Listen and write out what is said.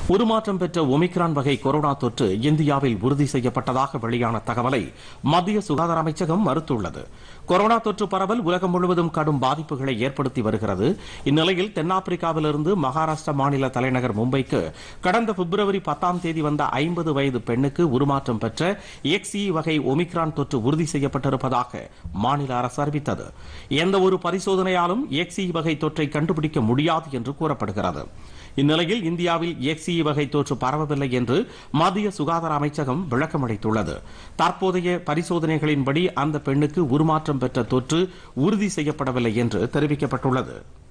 உருமாற்றம் பெற்ற ஒமிக்ரான் வகை கொரோனா தொற்று இந்தியாவில் உறுதி செய்யப்பட்டதாக வெளியான தகவலை மத்திய சுகாதார அமைச்சகம் மறுத்துள்ளது கொரோனா தொற்று பரவல் உலகம் முழுவதும் கடும் பாதிப்புகளை ஏற்படுத்தி வருகிறது இந்நிலையில் தென்னாப்பிரிக்காவிலிருந்து மகாராஷ்டிரா மாநில தலைநகர் மும்பைக்கு கடந்த பிப்ரவரி பத்தாம் தேதி வந்த ஐம்பது வயது பெண்ணுக்கு உருமாற்றம் பெற்ற எக்ஸ்இ வகை ஒமிக்ரான் தொற்று உறுதி செய்யப்பட்டிருப்பதாக மாநில அரசு அறிவித்தது எந்த ஒரு பரிசோதனையாலும் எக்ஸ்இ வகை தொற்றை கண்டுபிடிக்க முடியாது என்று கூறப்படுகிறது இந்நிலையில் இந்தியாவில் எக்ஸ்இ வகை தொற்று பரவவில்லை என்று மத்திய சுகாதார அமைச்சகம் விளக்கமளித்துள்ளது தற்போதைய பரிசோதனைகளின்படி அந்த பெண்ணுக்கு உருமாற்றம் பெற்ற தொற்று உறுதி செய்யப்படவில்லை என்று தெரிவிக்கப்பட்டுள்ளது